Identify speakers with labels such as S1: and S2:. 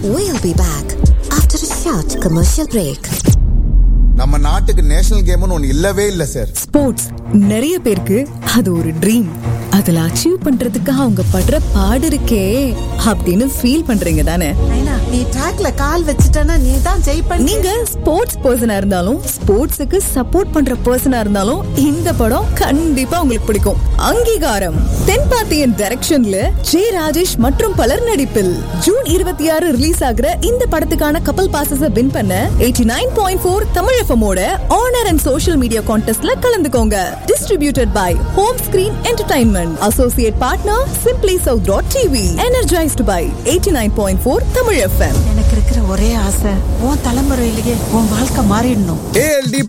S1: We'll be back after a short commercial break.
S2: நம்ம நாட்டுக்கு national கேம்னு ஒன்னு இல்லவே இல்ல சார்
S3: ஸ்போர்ட்ஸ் நிறைய பேருக்கு அது ஒரு ட்ரீம் அதுல அச்சீவ் பண்றதுக்கு அவங்க படுற பாடு இருக்கே அப்படின்னு ஃபீல் பண்றீங்க தானே
S4: நைனா, நீ ட்ராக்ல கால் வச்சுட்டனா நீ தான் ஜெயிப்ப
S3: நீங்க ஸ்போர்ட்ஸ் பர்சனா இருந்தாலும் ஸ்போர்ட்ஸுக்கு சப்போர்ட் பண்ற பர்சனா இருந்தாலும் இந்த படம் கண்டிப்பா உங்களுக்கு பிடிக்கும் அங்கீகாரம் தென்பாத்தியன் டைரக்ஷன்ல ஜே ராஜேஷ் மற்றும் பலர் நடிப்பில் ஜூன் இருபத்தி ஆறு ரிலீஸ் ஆகுற இந்த படத்துக்கான கப்பல் பாசஸ வின் பண்ண eighty nine point four Tamil எஃப்எமோட ஆனர் அண்ட் சோஷியல் மீடியா கான்டெஸ்ட்ல கலந்துக்கோங்க distributed by home screen entertainment associate partner simply south dot TV energised by eighty nine point four Tamil FM
S4: எனக்கு இருக்கிற ஒரே ஆசை உன் தலைமுறையிலேயே உன் வாழ்க்கை மாறிடணும்
S2: ஏஎல்டி